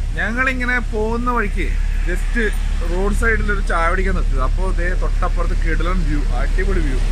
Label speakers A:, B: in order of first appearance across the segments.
A: ഞങ്ങളിങ്ങനെ പോകുന്ന വഴിക്ക് ജസ്റ്റ് റോഡ് സൈഡിൽ ഒരു ചായ പിടിക്കാൻ നിർത്തി അപ്പോൾ ഇതേ തൊട്ടപ്പുറത്ത് കിടലൻ വ്യൂ അടിപൊളി വ്യൂ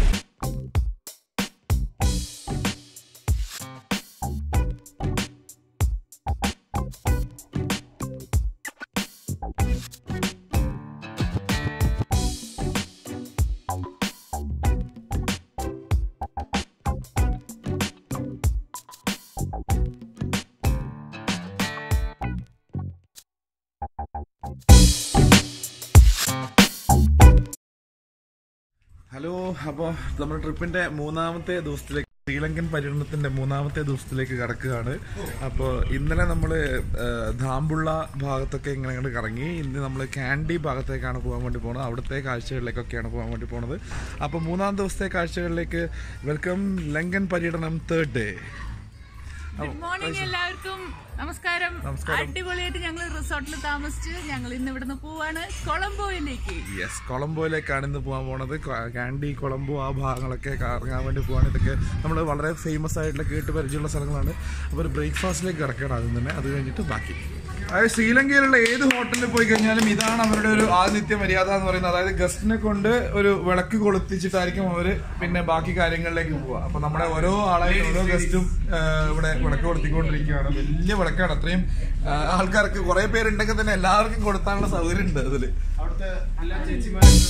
A: ഹലോ അപ്പോൾ നമ്മുടെ ട്രിപ്പിന്റെ മൂന്നാമത്തെ ദിവസത്തിലേക്ക് ശ്രീലങ്കൻ പര്യടനത്തിന്റെ മൂന്നാമത്തെ ദിവസത്തിലേക്ക് കടക്കുകയാണ് അപ്പോൾ ഇന്നലെ നമ്മൾ ധാമ്പുള്ള ഭാഗത്തൊക്കെ ഇങ്ങനെ അങ്ങോട്ട് കറങ്ങി ഇന്ന് നമ്മൾ കാൻഡി ഭാഗത്തേക്കാണ് പോകാൻ വേണ്ടി പോകുന്നത് അവിടുത്തെ കാഴ്ചകളിലേക്കൊക്കെയാണ് പോകാൻ വേണ്ടി പോകുന്നത് അപ്പോൾ മൂന്നാം ദിവസത്തെ കാഴ്ചകളിലേക്ക് വെൽക്കം ലങ്കൻ പര്യടനം തേർഡ് ഡേ
B: ഗുഡ് മോർണിംഗ് എല്ലാവർക്കും നമസ്കാരം
A: നമസ്കാരം.
B: അടിപൊളിയായിട്ട് ഞങ്ങൾ റിസോർട്ടിൽ താമസിച്ച് ഞങ്ങൾ ഇന്ന് ഇവിടുന്ന് പോവാണ് കൊളംബോയിലേക്ക്
A: യെസ് കൊളംബോയിലേക്കാണ് ഇന്ന് പോകാൻ പോണത് ക- കാൻഡി കൊളംബോ ആ ഭാഗങ്ങളൊക്കെ കറങ്ങാൻ വേണ്ടി പോവാണ് ഇതൊക്കെ നമ്മൾ വളരെ ഫേമസ് ആയിട്ടുള്ള കേട്ട് പരിചയമുള്ള സ്ഥലങ്ങളാണ് അപ്പോൾ ഒരു ബ്രേക്ക്ഫാസ്റ്റിലേക്ക് കിടക്കണം ആദ്യം തന്നെ അത് കഴിഞ്ഞിട്ട് ബാക്കി അതായത് ശ്രീലങ്കയിലുള്ള ഏത് ഹോട്ടലിൽ പോയി കഴിഞ്ഞാലും ഇതാണ് അവരുടെ ഒരു ആതിഥ്യ മര്യാദ എന്ന് പറയുന്നത് അതായത് ഗസ്റ്റിനെ കൊണ്ട് ഒരു വിളക്ക് കൊളുത്തിച്ചിട്ടായിരിക്കും അവര് പിന്നെ ബാക്കി കാര്യങ്ങളിലേക്ക് പോവുക അപ്പൊ നമ്മുടെ ഓരോ ആളെയും ഓരോ ഗസ്റ്റും ഇവിടെ വിളക്ക് കൊളുത്തിക്കൊണ്ടിരിക്കുകയാണ് വലിയ വിളക്കാണ് അത്രയും ആ, ആൾക്കാർക്ക് കുറെ പേരുണ്ടെങ്കിൽ തന്നെ എല്ലാവർക്കും കൊടുത്താനുള്ള സൗകര്യം ഉണ്ട് അതില്
C: അവിടുത്തെ എല്ലാ ചേച്ചിമാരും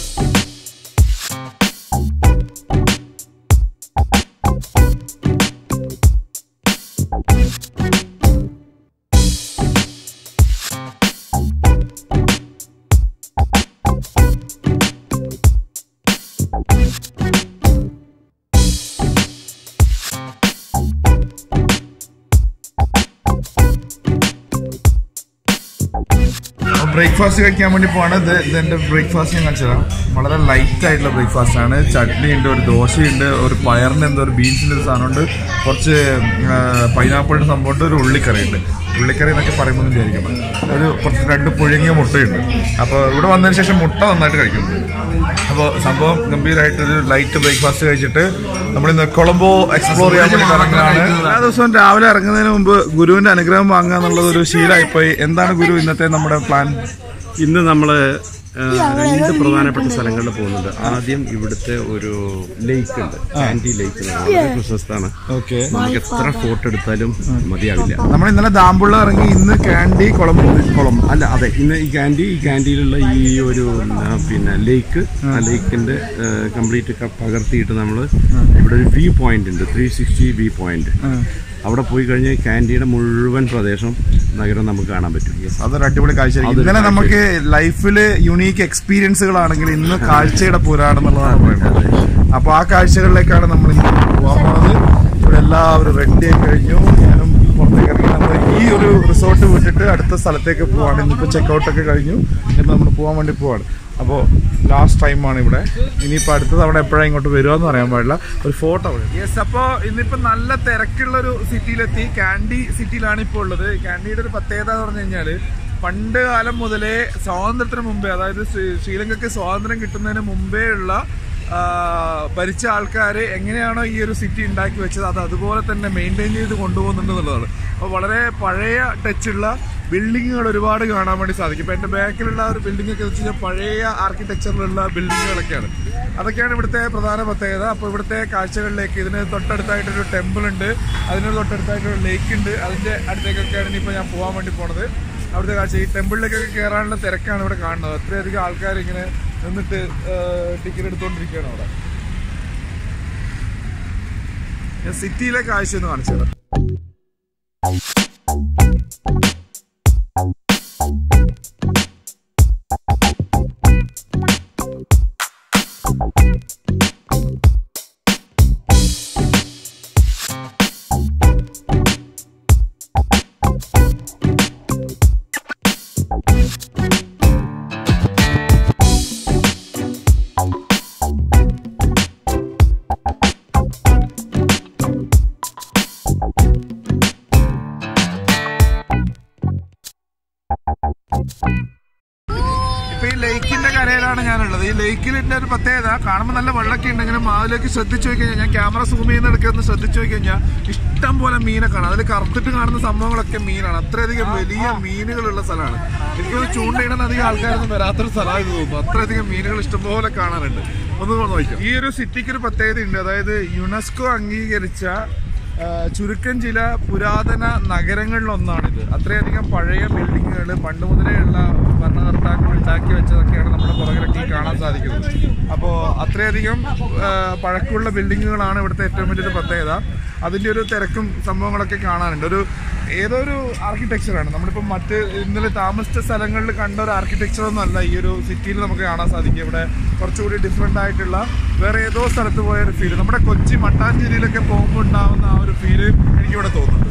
A: ബ്രേക്ക്ഫാസ്റ്റ് കഴിക്കാൻ വേണ്ടി പോവാണ് ഇത് ഇതെന്റെ ബ്രേക്ക്ഫാസ്റ്റ് ഞാൻ കാണിച്ചതാണ് വളരെ ലൈറ്റ് ആയിട്ടുള്ള ബ്രേക്ക്ഫാസ്റ്റ് ആണ് ചട്നി ഉണ്ട് ഒരു ദോശയുണ്ട് ഒരു പയറിന്റെ എന്തോ ഒരു ബീൻസിന്റെ ഒരു സാധനമുണ്ട് കുറച്ച് പൈനാപ്പിളിന്റെ സംഭവമുണ്ട് ഒരു ഉള്ളിക്കറി ഉണ്ട് ഉള്ളിക്കറി എന്നൊക്കെ പറയുമ്പോൾ വിചാരിക്കണം ഒരു കുറച്ച് രണ്ട് പുഴുങ്ങിയ മുട്ടയുണ്ട് അപ്പോൾ ഇവിടെ വന്നതിന് ശേഷം മുട്ട നന്നായിട്ട് കഴിക്കുന്നുണ്ട് അപ്പോൾ സംഭവം ഗംഭീരമായിട്ട് ഒരു ലൈറ്റ് ബ്രേക്ക്ഫാസ്റ്റ് കഴിച്ചിട്ട് നമ്മൾ ഇന്ന് കൊളംബോ എക്സ്പ്ലോർ ചെയ്യാൻ വേണ്ടി ഇറങ്ങുകയാണ് എല്ലാ ദിവസവും രാവിലെ ഇറങ്ങുന്നതിന് മുമ്പ് ഗുരുവിന്റെ അനുഗ്രഹം വാങ്ങുക എന്നുള്ളത് ഒരു ശീലമായിപ്പോയി എന്താണ് ഗുരു ഇന്നത്തെ നമ്മുടെ പ്ലാൻ
D: ഇന്ന് നമ്മൾ രണ്ട് പ്രധാനപ്പെട്ട സ്ഥലങ്ങളിൽ പോകുന്നുണ്ട് ആദ്യം ഇവിടുത്തെ ഒരു ലേക്ക് ഉണ്ട് ആന്റി ലേക്ക് വളരെ പ്രശസ്തമാണ്
A: ഓക്കെ
D: നമുക്ക് എത്ര ഫോട്ടോ എടുത്താലും മതിയാവില്ല
A: നമ്മൾ ഇന്നലെ ദാമ്പുള്ള ഇറങ്ങി ഇന്ന് കാൻഡി കുളം
D: കുളം അല്ല അതെ ഇന്ന് ഈ കാൻഡി ഈ കാൻഡിയിലുള്ള ഈ ഒരു ആ, പിന്നെ ലേക്ക് ആ ലേക്കിന്റെ കംപ്ലീറ്റ് പകർത്തിയിട്ട് നമ്മൾ ഇവിടെ ഒരു വ്യൂ പോയിന്റ് ഉണ്ട് ത്രീ സിക്സ്റ്റി വ്യൂ പോയിന്റ് അവിടെ പോയി കഴിഞ്ഞാൽ കാൻഡിയുടെ മുഴുവൻ പ്രദേശം നഗരം നമുക്ക് കാണാൻ പറ്റും
A: അതൊരു അടിപൊളി കാഴ്ച ഇന്നലെ നമുക്ക് ലൈഫില് യുണീക്ക് എക്സ്പീരിയൻസുകളാണെങ്കിൽ ഇന്ന് കാഴ്ചയുടെ പുരാണെന്നുള്ളതാണ് പറയുന്നത് അപ്പൊ ആ കാഴ്ചകളിലേക്കാണ് നമ്മൾ ഇന്ന് പോകാൻ പോകുന്നത് ഇവിടെ എല്ലാവരും റെഡി ആയി കഴിഞ്ഞു ഞാനും പുറത്തേക്ക് ഇറങ്ങി നമ്മൾ ഈ ഒരു റിസോർട്ട് വിട്ടിട്ട് അടുത്ത സ്ഥലത്തേക്ക് പോവാണ് ഇന്നിപ്പോൾ ചെക്കൗട്ട് ഒക്കെ കഴിഞ്ഞു ഇന്ന് നമ്മൾ പോകാൻ വേണ്ടി പോവാണ് അപ്പോൾ ലാസ്റ്റ് ടൈമാണ് ഇവിടെ ഇനിയിപ്പോൾ അടുത്ത തവണ എപ്പോഴാണ് ഇങ്ങോട്ട് വരുവാന്ന് പറയാൻ പാടില്ല ഒരു ഫോട്ടോ യെസ് അപ്പോൾ ഇന്നിപ്പോൾ നല്ല തിരക്കുള്ള ഒരു സിറ്റിയിലെത്തി കാൻഡി സിറ്റിയിലാണ് ഇപ്പോൾ ഉള്ളത് കാൻഡിയുടെ ഒരു പ്രത്യേകത എന്ന് പറഞ്ഞു കഴിഞ്ഞാൽ പണ്ട് കാലം മുതലേ സ്വാതന്ത്ര്യത്തിന് മുമ്പേ അതായത് ശ്രീ- ശ്രീലങ്കയ്ക്ക് സ്വാതന്ത്ര്യം കിട്ടുന്നതിന് മുമ്പേ ഉള്ള ആ, ഭരിച്ച ആൾക്കാർ എങ്ങനെയാണോ ഈ ഒരു സിറ്റി ഉണ്ടാക്കി വെച്ചത് അത് അതുപോലെ തന്നെ മെയിൻറ്റെയിൻ ചെയ്ത് കൊണ്ടുപോകുന്നുണ്ട് എന്നുള്ളതാണ് അപ്പോൾ വളരെ പഴയ ടച്ചുള്ള ബിൽഡിങ്ങുകൾ ഒരുപാട് കാണാൻ വേണ്ടി സാധിക്കും ഇപ്പം എൻ്റെ ബാക്കിലുള്ള ഒരു ബിൽഡിംഗ് ഒക്കെ വെച്ച് കഴിഞ്ഞാൽ പഴയ ആർക്കിടെക്ചറിലുള്ള ബിൽഡിങ്ങുകളൊക്കെയാണ് അതൊക്കെയാണ് ഇവിടുത്തെ പ്രധാന പ്രത്യേകത അപ്പോൾ ഇവിടുത്തെ കാഴ്ചകളിലേക്ക് ഇതിന് തൊട്ടടുത്തായിട്ടൊരു ടെമ്പിൾ ഉണ്ട് അതിന് തൊട്ടടുത്തായിട്ടൊരു ലേക്ക് ഉണ്ട് അതിൻ്റെ അടുത്തേക്കൊക്കെയാണ് ഇനിയിപ്പോൾ ഞാൻ പോകാൻ വേണ്ടി പോണത് അവിടുത്തെ കാഴ്ച ഈ ടെമ്പിളിലേക്കൊക്കെ കയറാനുള്ള തിരക്കാണ് ഇവിടെ കാണുന്നത് അത്രയധികം ആൾക്കാർ ഇങ്ങനെ നിന്നിട്ട് ടിക്കറ്റ് എടുത്തുകൊണ്ടിരിക്കുകയാണ് അവിടെ ഞാൻ സിറ്റിയിലെ കാഴ്ച ഒന്ന് കാണിച്ചു തരാം ഇപ്പൊ ഈ ലേക്കിന്റെ കരയിലാണ് ഞാനുള്ളത് ഈ ലേക്കിലിന്റെ ഒരു പ്രത്യേകത കാണുമ്പോൾ നല്ല വെള്ളമൊക്കെ ഉണ്ടെങ്കിലും അതിലേക്ക് ശ്രദ്ധിച്ചു നോക്കി കഴിഞ്ഞാൽ ഞാൻ ക്യാമറ സൂം ചെയ്യുന്ന എടുക്കുന്ന ശ്രദ്ധിച്ചു നോക്കി കഴിഞ്ഞാൽ ഇഷ്ടം പോലെ മീനെ കാണാം അതിൽ കറുത്തിട്ട് കാണുന്ന സംഭവങ്ങളൊക്കെ മീനാണ് അത്രയധികം വലിയ മീനുകളുള്ള സ്ഥലമാണ് എനിക്കൊന്ന് ചൂണ്ടയിടാൻ അധികം ആൾക്കാരൊന്നും വരാത്തൊരു സ്ഥലമായി തോന്നുന്നു അത്രയധികം മീനുകൾ ഇഷ്ടംപോലെ കാണാനുണ്ട് ഒന്ന് നോക്കാം ഈ ഒരു സിറ്റിക്ക് ഒരു പ്രത്യേകത ഉണ്ട് അതായത് യുനെസ്കോ അംഗീകരിച്ച ആ, ചുരുക്കം ചില പുരാതന നഗരങ്ങളിലൊന്നാണിത് അത്രയധികം പഴയ ബിൽഡിങ്ങുകൾ പണ്ട് മുതലേയുള്ള ഭരണകർത്താക്കൾ ഉണ്ടാക്കി വെച്ചതൊക്കെയാണ് നമ്മുടെ പുറകിലൊക്കെ ഈ കാണാൻ സാധിക്കുന്നത് അപ്പോൾ അത്രയധികം ആ, പഴക്കമുള്ള ബിൽഡിങ്ങുകളാണ് ഇവിടുത്തെ ഏറ്റവും വലിയൊരു പ്രത്യേകത അതിൻ്റെ ഒരു തിരക്കും സംഭവങ്ങളൊക്കെ കാണാനുണ്ട് ഒരു ഏതോ ഒരു ആർക്കിടെക്ചറാണ് നമ്മളിപ്പോൾ മറ്റ് ഇന്നലെ താമസിച്ച സ്ഥലങ്ങളിൽ കണ്ട ഒരു ആർക്കിടെക്ചർ ഒന്നും അല്ല ഈ ഒരു സിറ്റിയിൽ നമുക്ക് കാണാൻ സാധിക്കും ഇവിടെ കുറച്ചുകൂടി ഡിഫറെൻ്റ് ആയിട്ടുള്ള വേറെ ഏതോ സ്ഥലത്ത് പോയ ഒരു ഫീല് നമ്മുടെ കൊച്ചി മട്ടാഞ്ചേരിയിലൊക്കെ പോകുമ്പോൾ ഉണ്ടാവുന്ന ആ ഒരു ഫീല് എനിക്കിവിടെ തോന്നുന്നുണ്ട്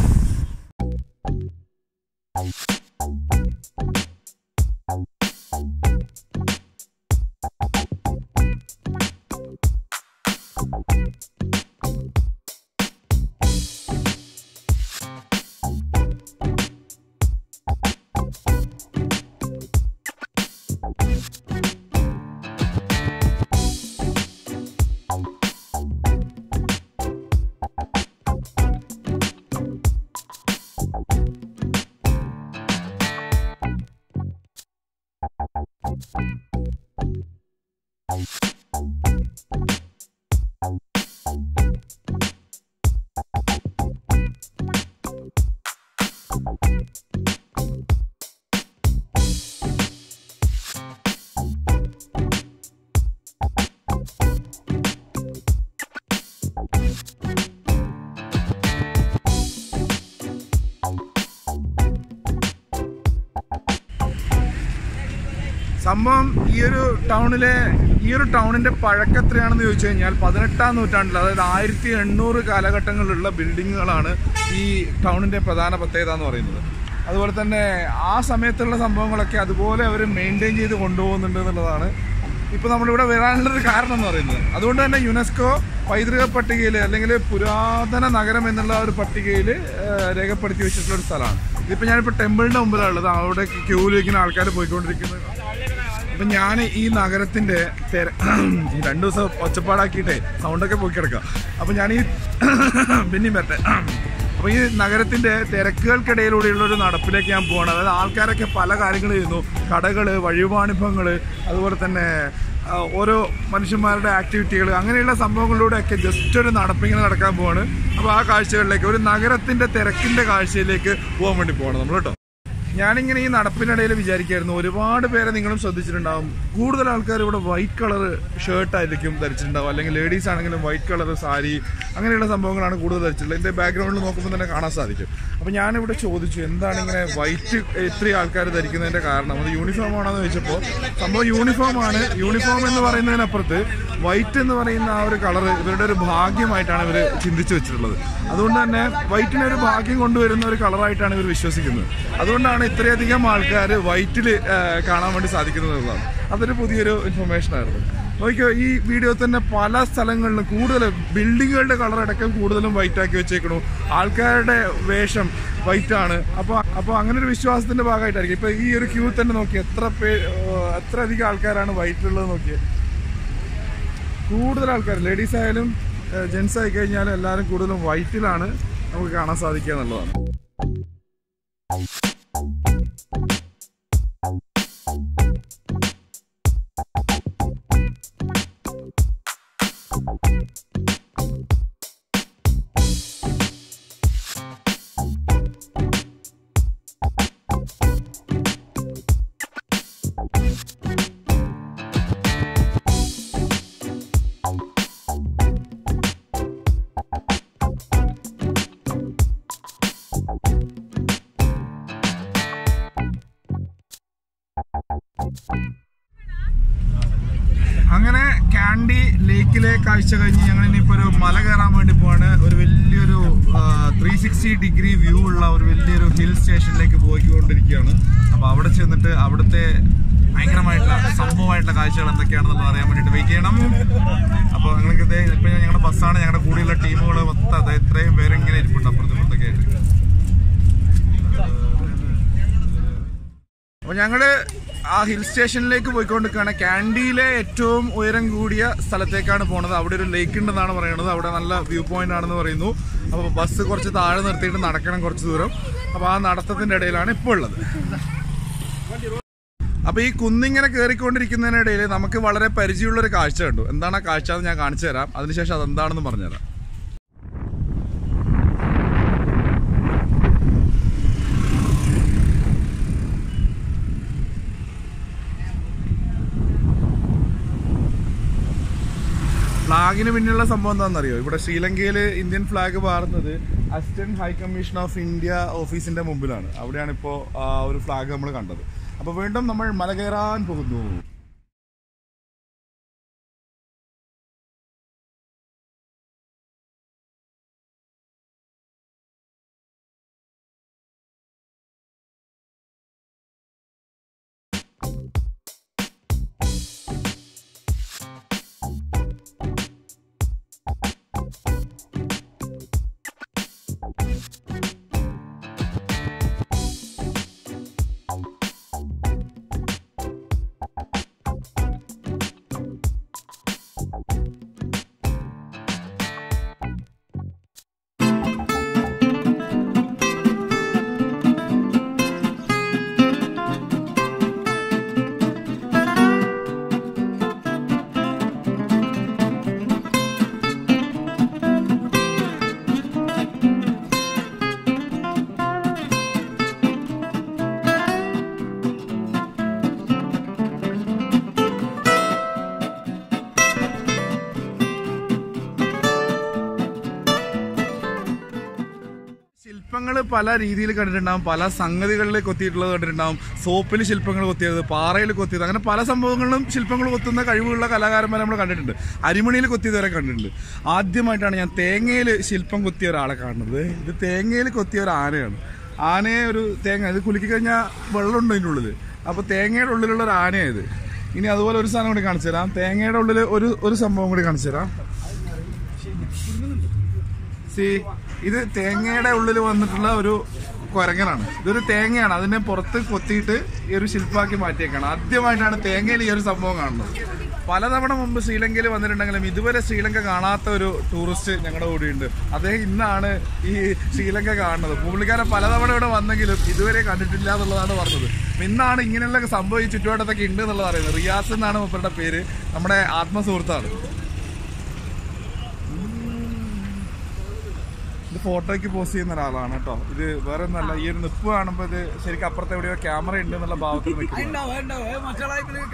A: സംഭവം ഈ ഒരു ടൗണിലെ ഈ ഒരു ടൗണിന്റെ പഴക്കം എത്രയാണെന്ന് ചോദിച്ചു കഴിഞ്ഞാൽ പതിനെട്ടാം നൂറ്റാണ്ടിൽ അതായത് ആയിരത്തി എണ്ണൂറ് കാലഘട്ടങ്ങളിലുള്ള ബിൽഡിങ്ങുകളാണ് ഈ ടൗണിന്റെ പ്രധാന പ്രത്യേകത എന്ന് പറയുന്നത് അതുപോലെ തന്നെ ആ സമയത്തുള്ള സംഭവങ്ങളൊക്കെ അതുപോലെ അവർ മെയിൻറ്റെയിൻ ചെയ്ത് കൊണ്ടുപോകുന്നുണ്ട് എന്നുള്ളതാണ് ഇപ്പോൾ നമ്മളിവിടെ വരാനുള്ളൊരു കാരണം എന്ന് പറയുന്നത് അതുകൊണ്ട് തന്നെ യുനെസ്കോ പൈതൃക പട്ടികയിൽ അല്ലെങ്കിൽ പുരാതന നഗരം എന്നുള്ള ഒരു പട്ടികയിൽ രേഖപ്പെടുത്തി വെച്ചിട്ടുള്ള ഒരു സ്ഥലമാണ് ഇതിപ്പോൾ ഞാനിപ്പോൾ ടെമ്പിളിൻ്റെ മുമ്പിലാണ് ഉള്ളത് അവിടെ ക്യൂവിൽ ഇങ്ങനെ ആൾക്കാർ പോയിക്കൊണ്ടിരിക്കുന്നത് അപ്പൊ ഞാൻ ഈ നഗരത്തിന്റെ തെര ഈ രണ്ടു ദിവസം ഒച്ചപ്പാടാക്കിയിട്ടേ സൗണ്ടൊക്കെ പോയി കിടക്കാം അപ്പൊ ഞാൻ ഈ പിന്നെയും വരട്ടെ അപ്പൊ ഈ നഗരത്തിന്റെ തിരക്കുകൾക്കിടയിലൂടെയുള്ള ഒരു നടപ്പിലേക്ക് ഞാൻ പോവാണ് അതായത് ആൾക്കാരൊക്കെ പല കാര്യങ്ങൾ ചെയ്യുന്നു കടകള് വഴിവാണിഭങ്ങള് അതുപോലെ തന്നെ ആ, ഓരോ മനുഷ്യന്മാരുടെ ആക്ടിവിറ്റികൾ അങ്ങനെയുള്ള സംഭവങ്ങളിലൂടെയൊക്കെ ജസ്റ്റ് ഒരു നടപ്പിങ്ങനെ നടക്കാൻ പോവാണ് അപ്പോൾ ആ കാഴ്ചകളിലേക്ക് ഒരു നഗരത്തിന്റെ തിരക്കിന്റെ കാഴ്ചയിലേക്ക് പോകാൻ വേണ്ടി പോകണം നമ്മൾ കേട്ടോ ഞാനിങ്ങനെ ഈ നടപ്പിനിടയിൽ വിചാരിക്കായിരുന്നു ഒരുപാട് പേരെ നിങ്ങളും ശ്രദ്ധിച്ചിട്ടുണ്ടാവും കൂടുതൽ ആൾക്കാർ ഇവിടെ വൈറ്റ് കളർ ഷർട്ട് ആയിരിക്കും ധരിച്ചിട്ടുണ്ടാവും അല്ലെങ്കിൽ ലേഡീസ് ആണെങ്കിലും വൈറ്റ് കളർ സാരി അങ്ങനെയുള്ള സംഭവങ്ങളാണ് കൂടുതൽ ധരിച്ചിട്ടുള്ളത് ഇതിന്റെ ബാക്ക്ഗ്രൗണ്ടിൽ നോക്കുമ്പോൾ തന്നെ കാണാൻ സാധിക്കും അപ്പൊ ഞാനിവിടെ ചോദിച്ചു എന്താണ് ഇങ്ങനെ വൈറ്റ് ഇത്രയും ആൾക്കാർ ധരിക്കുന്നതിന്റെ കാരണം അത് യൂണിഫോം ആണെന്ന് ചോദിച്ചപ്പോൾ സംഭവം യൂണിഫോം ആണ് യൂണിഫോം എന്ന് പറയുന്നതിനപ്പുറത്ത് വൈറ്റ് എന്ന് പറയുന്ന ആ ഒരു കളർ ഇവരുടെ ഒരു ഭാഗ്യമായിട്ടാണ് ഇവർ ചിന്തിച്ചു വെച്ചിട്ടുള്ളത് അതുകൊണ്ട് തന്നെ വൈറ്റിനെ ഒരു ഭാഗ്യം കൊണ്ടുവരുന്ന ഒരു കളറായിട്ടാണ് ഇവർ വിശ്വസിക്കുന്നത് അതുകൊണ്ടാണ് ഇത്രയധികം ആൾക്കാർ വൈറ്റിൽ കാണാൻ വേണ്ടി സാധിക്കുന്നത് എന്നുള്ളതാണ് അതൊരു പുതിയൊരു ഇൻഫർമേഷൻ ആയിരുന്നു നോക്കിയോ ഈ വീഡിയോ തന്നെ പല സ്ഥലങ്ങളിലും കൂടുതൽ ബിൽഡിങ്ങുകളുടെ കളർ അടക്കം കൂടുതലും വൈറ്റ് ആക്കി വെച്ചേക്കണു ആൾക്കാരുടെ വേഷം വൈറ്റ് ആണ് അപ്പോൾ അപ്പോൾ അങ്ങനെ ഒരു വിശ്വാസത്തിന്റെ ഭാഗമായിട്ടായിരിക്കും ഇപ്പൊ ഈ ഒരു ക്യൂ തന്നെ നോക്കി എത്ര പേ ഏഹ് എത്ര അധികം ആൾക്കാരാണ് വൈറ്റിലുള്ളത് നോക്കിയത് കൂടുതൽ ആൾക്കാർ ലേഡീസ് ആയാലും ജെൻസ് ആയി കഴിഞ്ഞാലും എല്ലാവരും കൂടുതലും വൈറ്റിലാണ് നമുക്ക് കാണാൻ സാധിക്കുക എന്നുള്ളതാണ് അങ്ങനെ കാൻഡി ലേക്കിലെ കാഴ്ച കഴിഞ്ഞ് ഞങ്ങൾ ഇനിയിപ്പോ ഒരു മല കയറാൻ വേണ്ടി പോവാണ് ഒരു വലിയൊരു ത്രീ സിക്സ്റ്റി ഡിഗ്രി വ്യൂ ഉള്ള ഒരു വലിയൊരു ഹിൽ സ്റ്റേഷനിലേക്ക് പോയിക്കൊണ്ടിരിക്കുകയാണ് അപ്പൊ അവിടെ ചെന്നിട്ട് അവിടുത്തെ ഭയങ്കരമായിട്ടുള്ള സംഭവമായിട്ടുള്ള കാഴ്ചകൾ എന്തൊക്കെയാണെന്നുള്ളത് അറിയാൻ വേണ്ടിയിട്ട് വെയിറ്റ് ചെയ്യണം അപ്പൊ നിങ്ങൾക്ക് ഇതേ ഇപ്പൊ ഞങ്ങളുടെ ബസ്സാണ് ഞങ്ങളുടെ കൂടെയുള്ള ടീമുകൾ മൊത്തം അതെ ഇത്രയും പേര് ഇങ്ങനെ ഇരിപ്പുണ്ട് അപ്പുറത്ത് ഇപ്പുറത്തൊക്കെ ആയിട്ട് അപ്പോൾ ഞങ്ങള് ആ ഹിൽ സ്റ്റേഷനിലേക്ക് പോയിക്കൊണ്ടിരിക്കുകയാണ് കാൻഡിയിലെ ഏറ്റവും ഉയരം കൂടിയ സ്ഥലത്തേക്കാണ് പോണത് അവിടെ ഒരു ലേക്ക് ഉണ്ടെന്നാണ് പറയുന്നത് അവിടെ നല്ല വ്യൂ പോയിന്റ് ആണെന്ന് പറയുന്നു അപ്പോൾ ബസ് കുറച്ച് താഴെ നിർത്തിയിട്ട് നടക്കണം കുറച്ച് ദൂരം അപ്പോൾ ആ നടത്തത്തിന്റെ ഇടയിലാണ് ഇപ്പോൾ ഉള്ളത് അപ്പൊ ഈ കുന്നിങ്ങനെ കയറിക്കൊണ്ടിരിക്കുന്നതിനിടയിൽ നമുക്ക് വളരെ പരിചയമുള്ള ഒരു കാഴ്ച കണ്ടു എന്താണ് ആ കാഴ്ച എന്ന് ഞാൻ കാണിച്ചു തരാം അതിനുശേഷം അതെന്താണെന്ന് പറഞ്ഞുതരാം ഫ്ലാഗിന് പിന്നിലുള്ള സംഭവം എന്താണെന്നറിയോ ഇവിടെ ശ്രീലങ്കയിൽ ഇന്ത്യൻ ഫ്ലാഗ് പാറുന്നത് assistant high commission of India ഓഫീസിന്റെ മുമ്പിലാണ് അവിടെയാണ് ഇപ്പോൾ ആ ഒരു ഫ്ലാഗ് നമ്മൾ കണ്ടത് അപ്പോൾ വീണ്ടും നമ്മൾ മല കയറാൻ പോകുന്നു ശില്പങ്ങൾ പല രീതിയിൽ കണ്ടിട്ടുണ്ടാവും പല സംഗതികളിൽ കൊത്തിയിട്ടുള്ളത് കണ്ടിട്ടുണ്ടാവും സോപ്പിൽ ശില്പങ്ങൾ കൊത്തിയത് പാറയിൽ കൊത്തിയത് അങ്ങനെ പല സംഭവങ്ങളിലും ശില്പങ്ങൾ കൊത്തുന്ന കഴിവുള്ള കലാകാരന്മാരെ നമ്മൾ കണ്ടിട്ടുണ്ട് അരിമണിയിൽ കൊത്തിയത് വരെ കണ്ടിട്ടുണ്ട് ആദ്യമായിട്ടാണ് ഞാൻ തേങ്ങയിൽ ശില്പം കൊത്തിയ ഒരാളെ കാണുന്നത് ഇത് തേങ്ങയിൽ കൊത്തിയ ഒരു ആനയാണ് ആനയെ ഒരു തേങ്ങ ഇത് കുലുക്കി കഴിഞ്ഞാൽ വെള്ളമുണ്ട് അതിൻ്റെ ഉള്ളിൽ അപ്പോൾ തേങ്ങയുടെ ഉള്ളിലുള്ള ഒരു ആനയായത് ഇനി അതുപോലെ ഒരു സാധനം കൂടി കാണിച്ചു തരാം തേങ്ങയുടെ ഉള്ളിൽ ഒരു ഒരു സംഭവം കൂടി കാണിച്ചു തരാം സി ഇത് തേങ്ങയുടെ ഉള്ളിൽ വന്നിട്ടുള്ള ഒരു കുരങ്ങനാണ് ഇതൊരു തേങ്ങയാണ് അതിനെ പുറത്ത് കൊത്തിയിട്ട് ഈ ഒരു ശില്പമാക്കി മാറ്റിയേക്കാണ് ആദ്യമായിട്ടാണ് തേങ്ങയിൽ ഈ ഒരു സംഭവം കാണുന്നത് പലതവണ മുമ്പ് ശ്രീലങ്കയിൽ വന്നിട്ടുണ്ടെങ്കിലും ഇതുവരെ ശ്രീലങ്ക കാണാത്ത ഒരു ടൂറിസ്റ്റ് ഞങ്ങളുടെ കൂടെയുണ്ട് അദ്ദേഹം ഇന്നാണ് ഈ ശ്രീലങ്ക കാണുന്നത് പുള്ളിക്കാരൻ പലതവണ ഇവിടെ വന്നെങ്കിലും ഇതുവരെ കണ്ടിട്ടില്ല എന്നുള്ളതാണ് പറഞ്ഞത് അപ്പൊ ഇന്നാണ് ഇങ്ങനെയുള്ള സംഭവം ഈ ചുറ്റുവട്ടത്തൊക്കെ ഉണ്ട് എന്നുള്ളത് അറിയുന്നത് റിയാസ് എന്നാണ് മൂപ്പരുടെ പേര് നമ്മുടെ ആത്മസുഹൃത്താണ് ഇത് ഫോട്ടോയ്ക്ക് പോസ്റ്റ് ചെയ്യുന്ന ഒരാളാണ് കേട്ടോ ഇത് വേറെ ഒന്നല്ല ഈ ഒരു നിപ്പ് കാണുമ്പോൾ ഇത് ശരിക്കും അപ്പുറത്തെ എവിടെയോ ക്യാമറ ഉണ്ട് എന്നുള്ള ഭാവത്തിൽ നിൽക്കുന്നു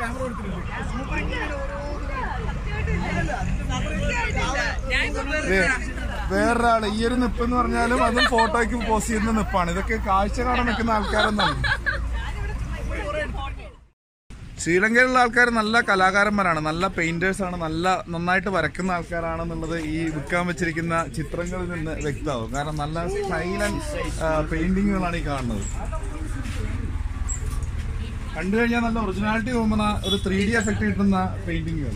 A: ഇത് വേറൊരാള് ഈ ഒരു നിപ്പ് എന്ന് പറഞ്ഞാലും അതും ഫോട്ടോയ്ക്ക് പോസ്റ്റ് ചെയ്യുന്ന നിപ്പാണ് ഇതൊക്കെ കാഴ്ച കാണാൻ നിൽക്കുന്ന ആൾക്കാരൊന്നാണ് ശ്രീലങ്കയിലുള്ള ആൾക്കാർ നല്ല കലാകാരന്മാരാണ് നല്ല പെയിന്റേഴ്സ് ആണ് നല്ല നന്നായിട്ട് വരയ്ക്കുന്ന ആൾക്കാരാണെന്നുള്ളത് ഈ വിൽക്കാൻ വെച്ചിരിക്കുന്ന ചിത്രങ്ങളിൽ നിന്ന് വ്യക്തമാവും കാരണം നല്ല സ്റ്റൈൽ ആൻഡ് പെയിന്റിങ്ങുകളാണ് ഈ കാണുന്നത് കണ്ടു കഴിഞ്ഞാൽ നല്ല ഒറിജിനാലിറ്റി തോന്നുന്ന ഒരു ത്രീ ഡി എഫക്ട് കിട്ടുന്ന പെയിന്റിങ്ങുകൾ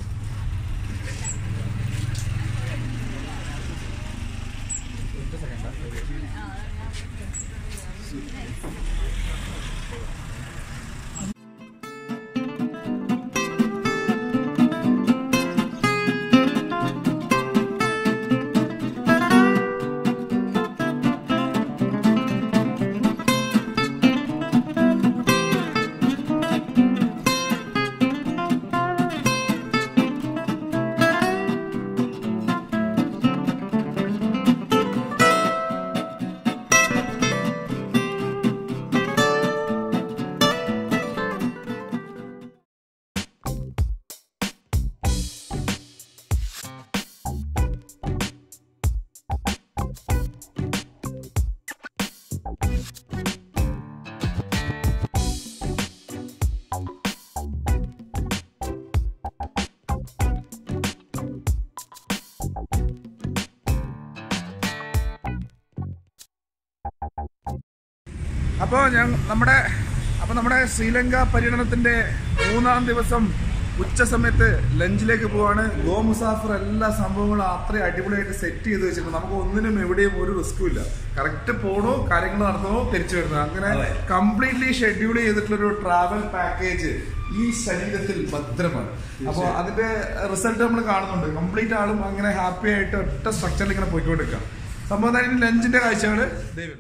A: അപ്പോൾ ഞാൻ നമ്മുടെ അപ്പോൾ നമ്മുടെ ശ്രീലങ്ക പര്യടനത്തിന്റെ മൂന്നാം ദിവസം ഉച്ച സമയത്ത് ലഞ്ചിലേക്ക് പോവാണ് ഗോ മുസാഫർ എല്ലാ സംഭവങ്ങളും അത്രയും അടിപൊളിയായിട്ട് സെറ്റ് ചെയ്ത് വെച്ചിട്ടുണ്ട് നമുക്ക് ഒന്നിനും എവിടെയും ഒരു റിസ്ക്കും ഇല്ല കറക്റ്റ് പോണു കാര്യങ്ങൾ നടത്തണോ തിരിച്ചു വരുന്നു അങ്ങനെ കംപ്ലീറ്റ്ലി ഷെഡ്യൂൾ ചെയ്തിട്ടുള്ള ഒരു ട്രാവൽ പാക്കേജ് ഈ ശരീരത്തിൽ ഭദ്രമാണ് അപ്പോൾ അതിന്റെ റിസൾട്ട് നമ്മൾ കാണുന്നുണ്ട് കംപ്ലീറ്റ് ആളും അങ്ങനെ ഹാപ്പി ആയിട്ട് ഒറ്റ സ്ട്രക്ചറിൽ ഇങ്ങനെ പോയിക്കൊണ്ടിരിക്കുക സംഭവം തന്നെ ലഞ്ചിന്റെ കാഴ്ചകൾ ദൈവം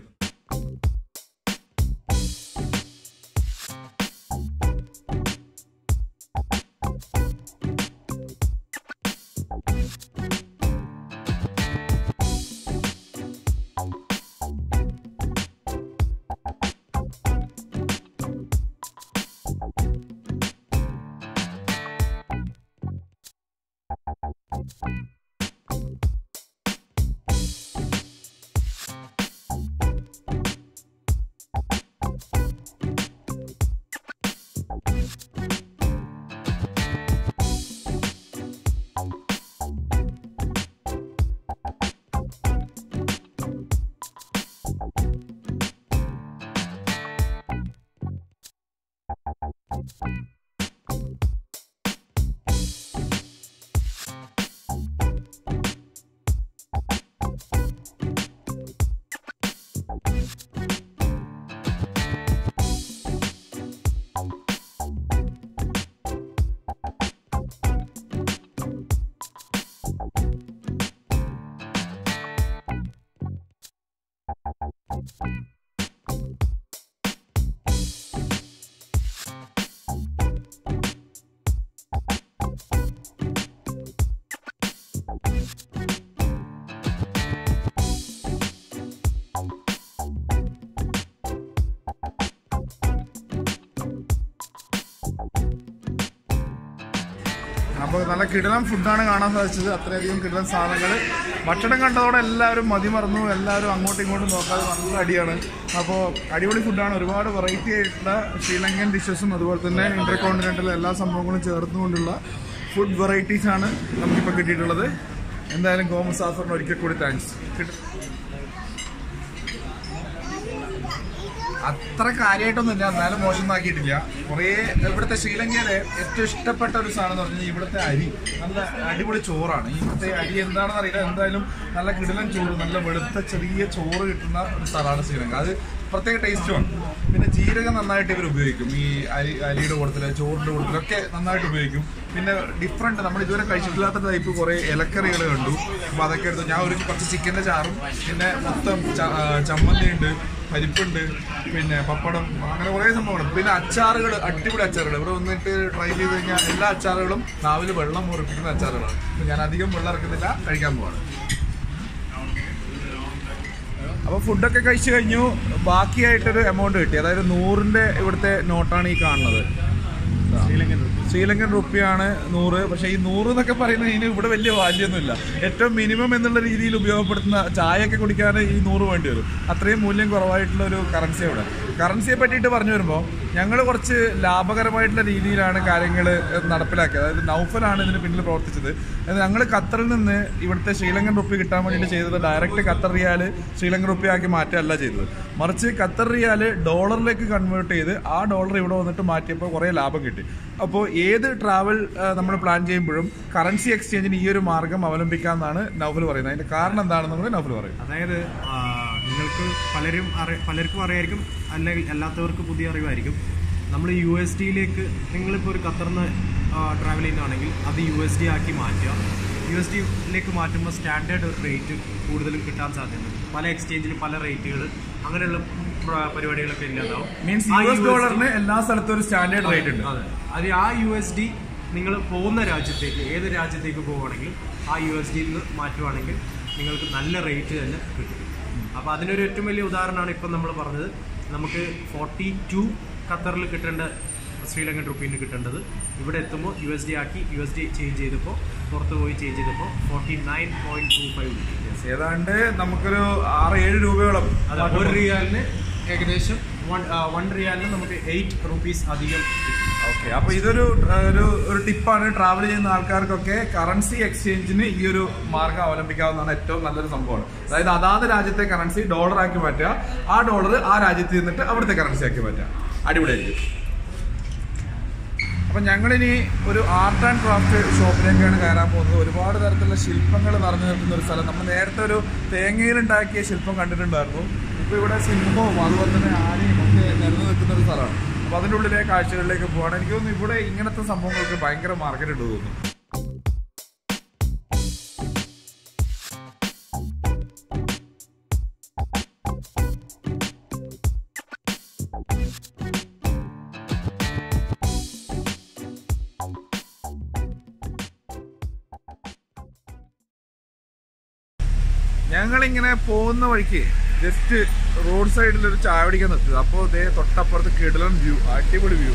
A: അപ്പോൾ നല്ല കിടിലം ഫുഡാണ് കാണാൻ സാധിച്ചത് അത്രയധികം കിടിലം സാധനങ്ങൾ ഭക്ഷണം കണ്ടതോടെ എല്ലാവരും മതിമറന്നു എല്ലാവരും അങ്ങോട്ടും ഇങ്ങോട്ടും നോക്കാതെ നല്ല അടിയാണ് അപ്പോൾ അടിപൊളി ഫുഡാണ് ഒരുപാട് വെറൈറ്റി ആയിട്ടുള്ള ശ്രീലങ്കൻ ഡിഷസും അതുപോലെ തന്നെ ഇന്റർ കോണ്ടിനെന്റൽ എല്ലാ സംഭവങ്ങളും ചേർത്തുകൊണ്ടുള്ള ഫുഡ് വെറൈറ്റീസ് ആണ് നമുക്കിപ്പോൾ കിട്ടിയിട്ടുള്ളത് എന്തായാലും ഗോ മുസാഫറിന് ഒരിക്കൽ കൂടി താങ്ക്സ് അത്ര കാര്യമായിട്ടൊന്നുമില്ല എന്നാലും മോശമാക്കിയിട്ടില്ല കുറേ ഇവിടുത്തെ ശ്രീലങ്കയിലെ ഏറ്റവും ഇഷ്ടപ്പെട്ട ഒരു സാധനം എന്ന് പറഞ്ഞാൽ ഇവിടുത്തെ അരി നല്ല അടിപൊളി ചോറാണ് ഈ ഇവിടുത്തെ അരി എന്താണെന്ന് അറിയില്ല എന്തായാലും നല്ല കിടിലൻ ചോറ് നല്ല വെളുത്ത ചെറിയ ചോറ് കിട്ടുന്ന ഒരു സ്ഥലമാണ് ശ്രീലങ്ക അത് പ്രത്യേക ടേസ്റ്റുമാണ് പിന്നെ ജീരകം നന്നായിട്ട് ഇവർ ഉപയോഗിക്കും ഈ അരി അരിയുടെ കൂട്ടത്തില് ചോറിന്റെ കൂട്ടത്തിലൊക്കെ നന്നായിട്ട് ഉപയോഗിക്കും പിന്നെ ഡിഫറെന്റ് നമ്മൾ ഇതുവരെ കഴിച്ചിട്ടില്ലാത്ത ടൈപ്പ് കുറെ ഇലക്കറികൾ കണ്ടു അപ്പൊ അതൊക്കെ എടുത്തു ഞാൻ ഒരു കുറച്ച് ചിക്കന്റെ ചാറും പിന്നെ മൊത്തം ച- ആ, ചമ്മന്തി ഉണ്ട് പരിപ്പുണ്ട് പിന്നെ പപ്പടം അങ്ങനെ കുറേ സംഭവങ്ങളുണ്ട് പിന്നെ അച്ചാറുകൾ അടിപൊളി അച്ചാറുകൾ ഇവിടെ വന്നിട്ട് ട്രൈ ചെയ്ത് കഴിഞ്ഞാൽ എല്ലാ അച്ചാറുകളും നാവിൽ വെള്ളം മുറിപ്പിക്കുന്ന അച്ചാറുകളാണ് അപ്പൊ ഞാൻ അധികം വെള്ളം ഇറക്കുന്നില്ല കഴിക്കാൻ പോവാണ് അപ്പൊ ഫുഡൊക്കെ കഴിച്ചു കഴിഞ്ഞു ബാക്കിയായിട്ടൊരു എമൗണ്ട് കിട്ടി അതായത് നൂറിന്റെ ഇവിടുത്തെ നോട്ടാണ് ഈ കാണുന്നത് ശ്രീലങ്കൻ റുപ്പിയാണ് നൂറ് പക്ഷെ ഈ നൂറ് എന്നൊക്കെ പറയുന്നത് ഇതിന് ഇവിടെ വലിയ വാല്യൊന്നുമില്ല ഏറ്റവും മിനിമം എന്നുള്ള രീതിയിൽ ഉപയോഗപ്പെടുത്തുന്ന ചായയൊക്കെ കുടിക്കാൻ ഈ നൂറ് വേണ്ടി വരും അത്രയും മൂല്യം കുറവായിട്ടുള്ള ഒരു കറൻസി ഇവിടെ കറൻസിയെ പറ്റിയിട്ട് പറഞ്ഞു വരുമ്പോൾ ഞങ്ങൾ കുറച്ച് ലാഭകരമായിട്ടുള്ള രീതിയിലാണ് കാര്യങ്ങൾ നടപ്പിലാക്കിയത് അതായത് നൗഫലാണ് ഇതിന് പിന്നിൽ പ്രവർത്തിച്ചത് ഞങ്ങൾ ഖത്തറിൽ നിന്ന് ഇവിടുത്തെ ശ്രീലങ്കൻ റുപ്പി കിട്ടാൻ വേണ്ടിയിട്ട് ചെയ്തത് direct Qatar riyal Sri Lankan rupee ആക്കി മാറ്റുകയല്ല ചെയ്തത് മറിച്ച് ഖത്തർ റിയാൽ ഡോളറിലേക്ക് കൺവേർട്ട് ചെയ്ത് ആ ഡോളർ ഇവിടെ വന്നിട്ട് മാറ്റിയപ്പോൾ കുറേ ലാഭം കിട്ടി അപ്പോൾ ഏത് ട്രാവൽ നമ്മൾ പ്ലാൻ ചെയ്യുമ്പോഴും കറൻസി എക്സ്ചേഞ്ചിന് ഈ ഒരു മാർഗം അവലംബിക്കാമെന്നാണ് നൗഫൽ പറയുന്നത് അതിന്റെ കാരണം എന്താണെന്ന് കൂടി നൗഫൽ പറയും
C: അതായത് ആ, നിങ്ങൾക്ക് പലരും അറി പലർക്കും അറിയായിരിക്കും അല്ലെങ്കിൽ അല്ലാത്തവർക്ക് പുതിയ അറിവായിരിക്കും നമ്മൾ യു എസ് ഡിയിലേക്ക് നിങ്ങളിപ്പോൾ ഒരു ഖത്തറിന്ന് ട്രാവൽ ചെയ്യുന്നതാണെങ്കിൽ അത് യു എസ് ഡി ആക്കി മാറ്റുക യു എസ് ഡിയിലേക്ക് മാറ്റുമ്പോൾ സ്റ്റാൻഡേർഡ് റേറ്റ് കൂടുതലും കിട്ടാൻ സാധ്യതയുണ്ട് പല എക്സ്ചേഞ്ചിലും പല റേറ്റുകൾ അങ്ങനെയുള്ള പ്ര- പരിപാടികളൊക്കെ ഇല്ലാതാവും
A: മീൻസ്
C: ആ
A: യു എസ്
C: USD
A: ഡോളറിന് എല്ലാ സ്ഥലത്തും ഒരു സ്റ്റാൻഡേർഡ് റേറ്റ് ഉണ്ട്
C: അതെ അത് ആ യു എസ് ഡി നിങ്ങൾ പോകുന്ന രാജ്യത്തേക്ക് ഏത് രാജ്യത്തേക്ക് പോവുകയാണെങ്കിലും ആ യു എസ് ഡിയിൽ നിന്ന് മാറ്റുവാണെങ്കിൽ നിങ്ങൾക്ക് നല്ല റേറ്റ് തന്നെ കിട്ടും അപ്പോൾ അതിനൊരു ഏറ്റവും വലിയ ഉദാഹരണമാണ് ഇപ്പം നമ്മൾ പറഞ്ഞത് നമുക്ക് ഫോർട്ടി ടു ഖത്തറിൽ കിട്ടേണ്ട ശ്രീലങ്കൻ റുപ്പീന് കിട്ടേണ്ടത് ഇവിടെ എത്തുമ്പോൾ യു എസ് ഡി ആക്കി യു എസ് ഡി ചേഞ്ച് ചെയ്തപ്പോൾ പുറത്ത് പോയി ചേഞ്ച് ചെയ്തപ്പോൾ forty nine point two five കിട്ടി
A: ഏതാണ്ട് നമുക്കൊരു ആറ് ഏഴ് രൂപയോളം
C: അതെ ഒരു റിയാലിന് ഏകദേശം വൺ വൺ റിയാലിന് നമുക്ക് എയ്റ്റ് റുപ്പീസ് അധികം കിട്ടും
A: ഓക്കെ അപ്പൊ ഇതൊരു ആ, ഒരു ഒരു ടിപ്പാണ് ട്രാവൽ ചെയ്യുന്ന ആൾക്കാർക്കൊക്കെ കറൻസി എക്സ്ചേഞ്ചിന് ഈ ഒരു മാർഗം അവലംബിക്കാവുന്നതാണ് ഏറ്റവും നല്ലൊരു സംഭവമാണ് അതായത് അതാത് രാജ്യത്തെ കറൻസി ഡോളർ ആക്കി മാറ്റുക ആ ഡോളർ ആ രാജ്യത്ത് നിന്നിട്ട് അവിടുത്തെ കറൻസി ആക്കി മാറ്റുക അടിപൊളിയായിരിക്കും അപ്പം ഞങ്ങളിനി ഒരു ആർട്ട് ആൻഡ് ക്രാഫ്റ്റ് ഷോപ്പിലേക്കാണ് കയറാൻ പോകുന്നത് ഒരുപാട് തരത്തിലുള്ള ശില്പങ്ങൾ നിറഞ്ഞു നിൽക്കുന്ന ഒരു സ്ഥലം നമ്മൾ നേരത്തെ ഒരു തേങ്ങയിലുണ്ടാക്കിയ ശില്പം കണ്ടിട്ടുണ്ടായിരുന്നു ഇപ്പോൾ ഇവിടെ സിംഹവും അതുപോലെ തന്നെ ആനയും ഒക്കെ നിരന്നു നിൽക്കുന്ന ഒരു സ്ഥലമാണ് അപ്പോൾ അതിൻ്റെ ഉള്ളിലെ കാഴ്ചകളിലേക്ക് പോകണം എനിക്ക് തോന്നുന്നു ഇവിടെ ഇങ്ങനത്തെ സംഭവങ്ങൾക്ക് ഭയങ്കര മാർക്കറ്റ് ഉണ്ട് തോന്നുന്നു ഞങ്ങളിങ്ങനെ പോകുന്ന വഴിക്ക് ജസ്റ്റ് റോഡ് സൈഡിൽ ഒരു ചായ പിടിക്കാൻ നിർത്തുക അപ്പോൾ ഇതേ തൊട്ടപ്പുറത്ത് കിടലൻ വ്യൂ അടിപൊളി വ്യൂ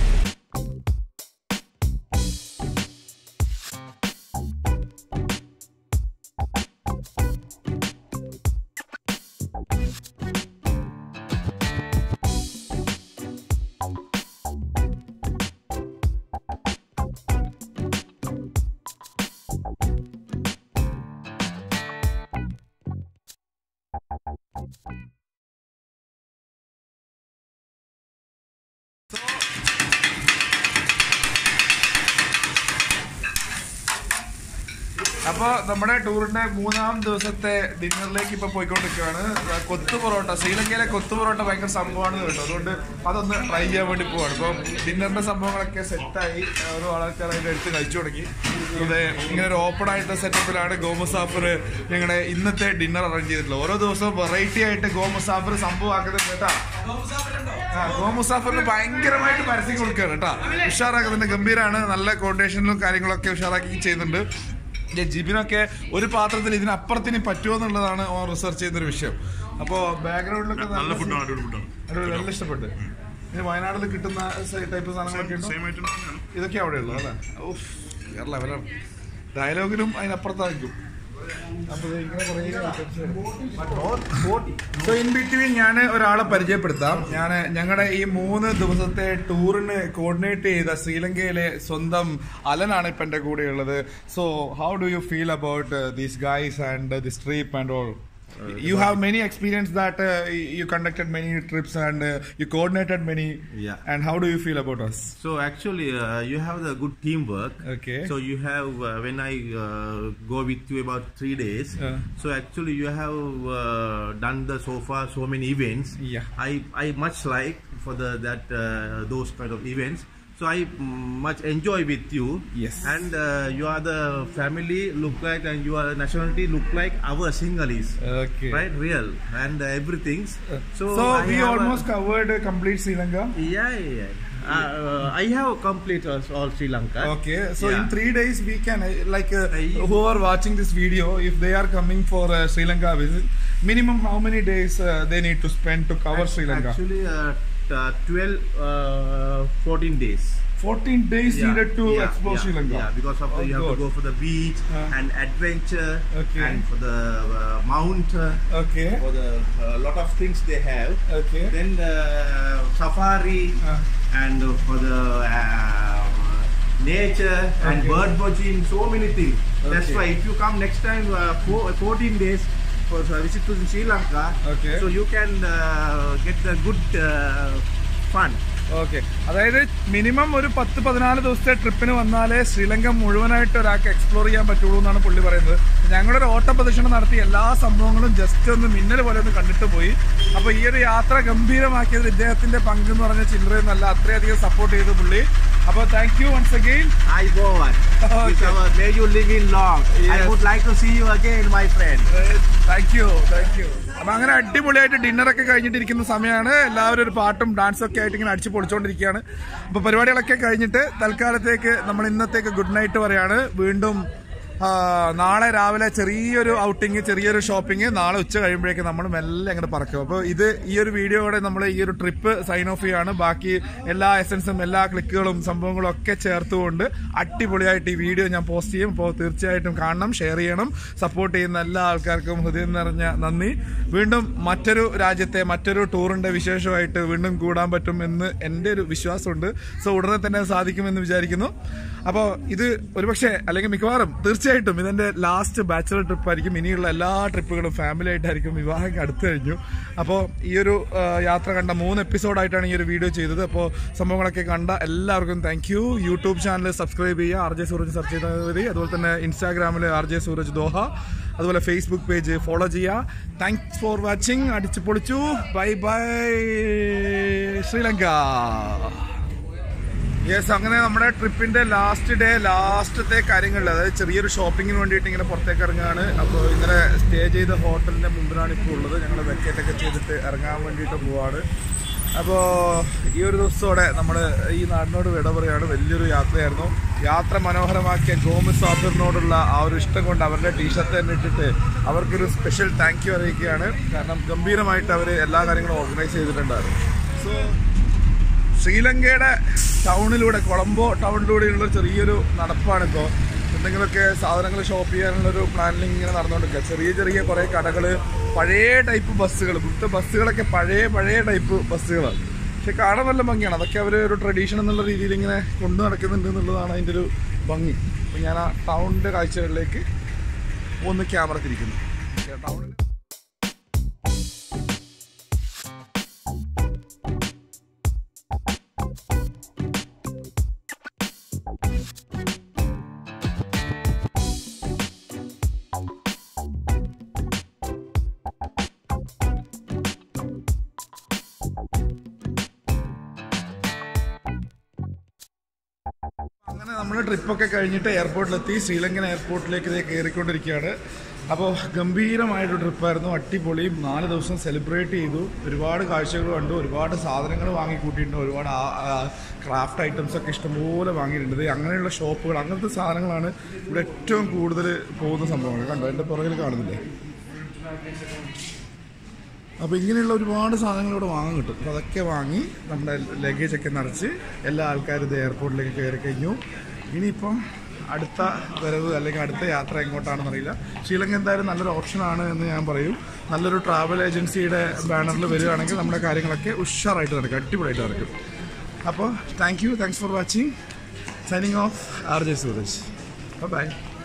A: അപ്പോൾ നമ്മുടെ ടൂറിന്റെ മൂന്നാം ദിവസത്തെ ഡിന്നറിലേക്ക് ഇപ്പൊ പോയിക്കൊണ്ടിരിക്കുകയാണ് കൊത്തു പൊറോട്ട ശ്രീലങ്കയിലെ കൊത്തു പൊറോട്ട ഭയങ്കര സംഭവമാണ് കേട്ടോ അതുകൊണ്ട് അതൊന്ന് ട്രൈ ചെയ്യാൻ വേണ്ടി പോവാണ് ഇപ്പം ഡിന്നറിന്റെ സംഭവങ്ങളൊക്കെ സെറ്റായി ഓരോ ആൾക്കാർ അതിന്റെ അടുത്ത് കഴിച്ചു തുടങ്ങി ഇത് ഇങ്ങനെ ഒരു ഓപ്പൺ ആയിട്ടുള്ള സെറ്റപ്പിലാണ് ഗോമുസാഫർ ഞങ്ങളുടെ ഇന്നത്തെ ഡിന്നർ അറേഞ്ച് ചെയ്തിട്ടുള്ളത് ഓരോ ദിവസവും വെറൈറ്റി ആയിട്ട് ഗോമുസാഫർ സംഭവമാക്കുന്നത് കേട്ടാ ആ, ഗോമുസാഫറിന് ഭയങ്കരമായിട്ട് പരസ്യം കൊടുക്കുകയാണ് കേട്ടോ ഉഷാറാക്കുന്നുണ്ട് ഗംഭീരാണ് നല്ല കോർഡിനേഷനിലും കാര്യങ്ങളൊക്കെ ഉഷാറാക്കി ചെയ്യുന്നുണ്ട് ഈ ജിബിനൊക്കെ ഒരു പാത്രത്തിൽ ഇതിനപ്പുറത്തിന് പറ്റുമോ എന്നുള്ളതാണ് ഓൻ റിസർച്ച് ചെയ്യുന്ന ഒരു വിഷയം അപ്പോൾ ബാക്ക്ഗ്രൗണ്ടിലൊക്കെ
E: നല്ല ഫുഡാണ് അടിപൊളി ഫുഡാണ്
A: അടിപൊളി, നല്ല ഇഷ്ടപ്പെട്ടു ഇത് വയനാട്ടിൽ കിട്ടുന്ന ടൈപ്പ് സാധനങ്ങളൊക്കെ ഉണ്ടോ
E: സെയിം ഐറ്റം തന്നെയാണ്
A: ഇതൊക്കെ അവിടെ ഉള്ളു അല്ലേ ഓഫ് വേറെ ലെവലാണ് ഡയലോഗിലും അതിനപ്പുറത്തായിരിക്കും അപ്പോൾ ഇത് ഇങ്ങനെ കുറേ സോ ഇൻ ബിറ്റ്വീൻ ഞാൻ ഒരാളെ പരിചയപ്പെടുത്താം ഞാൻ ഞങ്ങളുടെ ഈ മൂന്ന് ദിവസത്തെ ടൂറിന് കോർഡിനേറ്റ് ചെയ്ത ശ്രീലങ്കയിലെ സ്വന്തം അലനാണ് ഇപ്പം എൻ്റെ കൂടെ ഉള്ളത് so how do you feel about these guys and this trip and all you have many experience that uh, you conducted many trips and uh, you coordinated many
F: Yeah.
A: and how do you feel about us
F: So actually, uh, you have the good teamwork.
A: Okay.
F: So you have uh, when I uh, go with you about three days.
A: Uh.
F: So actually, you have uh, done the so far so many events.
A: Yeah.
F: I I much like for the that uh, those kind of events. So I mm, much enjoy with you.
A: Yes.
F: And uh, you are the family look like and your nationality look like our Sinhalese.
A: okay
F: Right, real and uh, everything.
A: so,
F: I
A: we
F: have a-
A: almost covered uh, complete sri lanka
F: Yeah, yeah. yeah. Uh, uh, I have complete us all Sri Lanka.
A: Okay, so
F: Yeah.
A: in three days we can uh, like uh,
F: Uh, you-
A: who are watching this video, if they are coming for uh, Sri Lanka visit, minimum how many days uh, they need to spend to cover Sri Lanka?
F: Actually, uh, t- uh, 12, uh, 14 days.
A: 14 days
F: Yeah,
A: needed to
F: yeah,
A: explore
F: yeah,
A: Sri Lanka.
F: Yeah, because of the,
A: Oh,
F: you have
A: God.
F: to go for the beach
A: Uh.
F: and adventure
A: Okay.
F: and for the uh, mount, uh,
A: Okay,
F: for the uh, lot of things they have.
A: okay.
F: Then the safari
A: Uh.
F: and uh, for the uh, nature and
A: Okay.
F: bird watching, so many things. That's
A: Okay.
F: why if you come next time, uh, four, 14 days for a visit to Sri Lanka,
A: Okay.
F: so you can uh, get the good uh, fun.
A: Okay അതായത് minimum ഒരു പത്ത് പതിനാല് ദിവസത്തെ ട്രിപ്പിന് വന്നാലേ ശ്രീലങ്ക മുഴുവനായിട്ട് ഒരാൾക്ക് explore ചെയ്യാൻ പറ്റുള്ളൂ എന്നാണ് പുള്ളി പറയുന്നത് ഞങ്ങളൊരു ഓട്ട പ്രദക്ഷിണം നടത്തി എല്ലാ സംഭവങ്ങളും ജസ്റ്റ് ഒന്ന് മിന്നൽ പോലെ ഒന്ന് കണ്ടിട്ട് പോയി അപ്പൊ ഈ ഒരു യാത്ര ഗംഭീരമാക്കിയത് ഇദ്ദേഹത്തിന്റെ പങ്ക് എന്ന് പറഞ്ഞ ചില്ലറയൊന്നല്ല അത്രയധികം സപ്പോർട്ട് ചെയ്തു പുള്ളി അപ്പൊ thank you once again
F: I go on. It's
A: Okay.
F: our, may you live in long. I
A: Yes.
F: would like to see you again, my friend.
A: Thank you thank you അപ്പൊ അങ്ങനെ അടിപൊളിയായിട്ട് ഡിന്നർ ഒക്കെ കഴിഞ്ഞിട്ടിരിക്കുന്ന സമയമാണ് എല്ലാവരും ഒരു പാട്ടും ഡാൻസും ഒക്കെ ആയിട്ട് ഇങ്ങനെ അടിച്ചു പൊളിച്ചോണ്ടിരിക്കുകയാണ് അപ്പൊ പരിപാടികളൊക്കെ കഴിഞ്ഞിട്ട് തൽക്കാലത്തേക്ക് നമ്മൾ ഇന്നത്തേക്ക് ഗുഡ് നൈറ്റ് പറയാണ് വീണ്ടും ആ, നാളെ രാവിലെ ചെറിയൊരു ഔട്ടിങ് ചെറിയൊരു ഷോപ്പിംഗ് നാളെ ഉച്ച കഴിയുമ്പോഴേക്ക് നമ്മൾ മെല്ലെ അങ്ങോട്ട് പറക്കും അപ്പോൾ ഇത് ഈ ഒരു വീഡിയോയോടെ നമ്മൾ ഈ ഒരു ട്രിപ്പ് സൈൻ ഓഫ് ചെയ്യാണ് ബാക്കി എല്ലാ എസൻസും എല്ലാ ക്ലിക്കുകളും സംഭവങ്ങളും ഒക്കെ ചേർത്തുകൊണ്ട് അടിപൊളിയായിട്ട് ഈ വീഡിയോ ഞാൻ പോസ്റ്റ് ചെയ്യും അപ്പോൾ തീർച്ചയായിട്ടും കാണണം ഷെയർ ചെയ്യണം സപ്പോർട്ട് ചെയ്യുന്ന എല്ലാ ആൾക്കാർക്കും ഹൃദയം നിറഞ്ഞ നന്ദി വീണ്ടും മറ്റൊരു രാജ്യത്തെ മറ്റൊരു ടൂറിന്റെ വിശേഷമായിട്ട് വീണ്ടും കൂടാൻ പറ്റും എന്ന് എൻ്റെ ഒരു വിശ്വാസമുണ്ട് സോ ഉടനെ തന്നെ അത് സാധിക്കുമെന്ന് വിചാരിക്കുന്നു അപ്പോൾ ഇത് ഒരുപക്ഷെ അല്ലെങ്കിൽ മിക്കവാറും തീർച്ചയായും തീർച്ചയായിട്ടും ഇതെന്റെ ലാസ്റ്റ് ബാച്ചലർ ട്രിപ്പ് ആയിരിക്കും ഇനിയുള്ള എല്ലാ ട്രിപ്പുകളും ഫാമിലി ആയിട്ടായിരിക്കും വിവാഹം അടുത്ത് കഴിഞ്ഞു അപ്പോൾ ഈ ഒരു ആ, യാത്ര കണ്ട മൂന്ന് എപ്പിസോഡായിട്ടാണ് ഈ ഒരു വീഡിയോ ചെയ്തത് അപ്പോൾ സംഭവങ്ങളൊക്കെ കണ്ട എല്ലാവർക്കും thank you YouTube channel subscribe ചെയ്യുക ആർ ജെ സൂരജ് സെർച്ച് ചെയ്താൽ മതി അതുപോലെ തന്നെ ഇൻസ്റ്റാഗ്രാമിൽ ആർ ജെ സൂരജ് ദോഹ അതുപോലെ ഫേസ്ബുക്ക് പേജ് ഫോളോ ചെയ്യുക താങ്ക്സ് ഫോർ വാച്ചിങ് അടിച്ചു പൊളിച്ചു ബൈ ബൈ ശ്രീലങ്ക യെസ് അങ്ങനെ നമ്മുടെ ട്രിപ്പിന്റെ ലാസ്റ്റ് ഡേ ലാസ്റ്റത്തെ കാര്യങ്ങളിൽ അതായത് ചെറിയൊരു ഷോപ്പിങ്ങിന് വേണ്ടിയിട്ട് ഇങ്ങനെ പുറത്തേക്ക് ഇറങ്ങുകയാണ് അപ്പോൾ ഇന്നലെ സ്റ്റേ ചെയ്ത ഹോട്ടലിന്റെ മുമ്പിലാണ് ഇപ്പോൾ ഉള്ളത് ഞങ്ങൾ വെക്കേറ്റ് ഒക്കെ ചെയ്തിട്ട് ഇറങ്ങാൻ വേണ്ടിയിട്ട് പോവാണ് അപ്പോൾ ഈ ഒരു ദിവസത്തോടെ നമ്മൾ ഈ നാടിനോട് വിട പറയാണ് വലിയൊരു യാത്രയായിരുന്നു യാത്ര മനോഹരമാക്കിയ ഗോമിസ് സാബിറിനോടുള്ള ആ ഒരു ഇഷ്ടം കൊണ്ട് അവരുടെ ടീഷർട്ട് തന്നെ ഇട്ടിട്ട് അവർക്കൊരു സ്പെഷ്യൽ താങ്ക് യു അറിയിക്കുകയാണ് കാരണം ഗംഭീരമായിട്ട് അവർ എല്ലാ കാര്യങ്ങളും ഓർഗനൈസ് ചെയ്തിട്ടുണ്ടായിരുന്നു സോ ശ്രീലങ്കയുടെ ടൗണിലൂടെ കൊളംബോ ടൗണിലൂടെയുള്ള ചെറിയൊരു നടപ്പാണിപ്പോൾ എന്തെങ്കിലുമൊക്കെ സാധനങ്ങൾ ഷോപ്പ് ചെയ്യാനുള്ളൊരു പ്ലാനിങ് ഇങ്ങനെ നടന്നുകൊണ്ടിരിക്കുക ചെറിയ ചെറിയ കുറേ കടകൾ പഴയ ടൈപ്പ് ബസ്സുകൾ ഇവിടുത്തെ ബസ്സുകളൊക്കെ പഴയ പഴയ ടൈപ്പ് ബസ്സുകളാണ് പക്ഷെ കാണാൻ നല്ല ഭംഗിയാണ് അതൊക്കെ അവർ ഒരു ട്രഡീഷൻ എന്നുള്ള രീതിയിൽ ഇങ്ങനെ കൊണ്ടു നടക്കുന്നുണ്ട് എന്നുള്ളതാണ് അതിൻ്റെ ഒരു ഭംഗി അപ്പോൾ ഞാൻ ആ ടൗണിൻ്റെ കാഴ്ചകളിലേക്ക് ഒന്ന് ക്യാമറ തിരിക്കുന്നു ടൗണിൽ അങ്ങനെ നമ്മൾ ട്രിപ്പൊക്കെ കഴിഞ്ഞിട്ട് എയർപോർട്ടിലെത്തി ശ്രീലങ്കൻ എയർപോർട്ടിലേക്ക് ഇതേ കയറിക്കൊണ്ടിരിക്കുകയാണ് അപ്പോൾ ഗംഭീരമായിട്ടൊരു ട്രിപ്പായിരുന്നു അടിപൊളിയും നാല് ദിവസം സെലിബ്രേറ്റ് ചെയ്തു ഒരുപാട് കാഴ്ചകൾ കണ്ടു ഒരുപാട് സാധനങ്ങൾ വാങ്ങിക്കൂട്ടിയിട്ടുണ്ട് ഒരുപാട് ക്രാഫ്റ്റ് ഐറ്റംസ് ഒക്കെ ഇഷ്ടംപോലെ വാങ്ങിയിട്ടുണ്ട് ദേ അങ്ങനെയുള്ള ഷോപ്പുകൾ അങ്ങനത്തെ സാധനങ്ങളാണ് ഇവിടെ ഏറ്റവും കൂടുതൽ പോകുന്ന സംഭവങ്ങൾ കണ്ടോ എൻ്റെ പുറകിൽ കാണുന്നില്ലേ അപ്പോൾ ഇങ്ങനെയുള്ള ഒരുപാട് സാധനങ്ങൾ ഇവിടെ വാങ്ങാൻ കിട്ടും അപ്പോൾ അതൊക്കെ വാങ്ങി നമ്മുടെ ലഗേജ് ഒക്കെ നിറച്ച് എല്ലാ ആൾക്കാരും ഇത് എയർപോർട്ടിലേക്ക് കയറി കഴിഞ്ഞു ഇനിയിപ്പം അടുത്ത വരവ് അല്ലെങ്കിൽ അടുത്ത യാത്ര എങ്ങോട്ടാണെന്ന് അറിയില്ല ശ്രീലങ്ക എന്തായാലും നല്ലൊരു ഓപ്ഷനാണ് എന്ന് ഞാൻ പറയും നല്ലൊരു ട്രാവൽ ഏജൻസിയുടെ ബാനറിൽ വരികയാണെങ്കിൽ നമ്മുടെ കാര്യങ്ങളൊക്കെ ഉഷാറായിട്ട് നടക്കും അടിപൊളിയായിട്ട് നടക്കും അപ്പോൾ thank you thanks for watching signing off R J Sooraj by